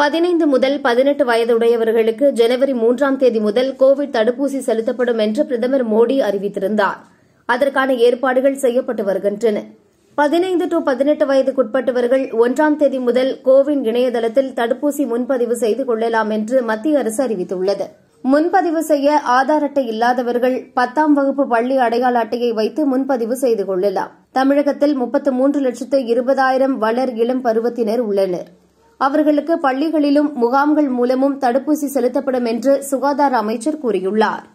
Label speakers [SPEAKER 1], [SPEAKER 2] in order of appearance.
[SPEAKER 1] பதினைந்து முதல் பதினெட்டு வயதுடையவர்களுக்கு ஜனவரி மூன்றாம் தேதி முதல் கோவிட் தடுப்பூசி செலுத்தப்படும் என்று பிரதமர் மோடி அறிவித்திருந்தார் அதற்கான ஏற்பாடுகள் செய்யப்பட்டு வருகின்றன பதினைந்து டு பதினெட்டு வயதுக்குட்பட்டவர்கள் ஒன்றாம் தேதி முதல் கோவின் இணையதளத்தில் தடுப்பூசி முன்பதிவு செய்து கொள்ளலாம் என்று மத்திய அரசு அறிவித்துள்ளது முன்பதிவு செய்ய ஆதார் அட்டை இல்லாதவர்கள் பத்தாம் வகுப்பு பள்ளி அடையாள அட்டையை வைத்து முன்பதிவு செய்து கொள்ளலாம் தமிழகத்தில் முப்பத்து மூன்று லட்சத்து இருபதாயிரம் வளர் இளம் பருவத்தினர் உள்ளனர் அவர்களுக்கு பள்ளிகளிலும் முகாம்கள் மூலமும் தடுப்பூசி செலுத்தப்படும் என்று சுகாதார அமைச்சர் கூறியுள்ளாா்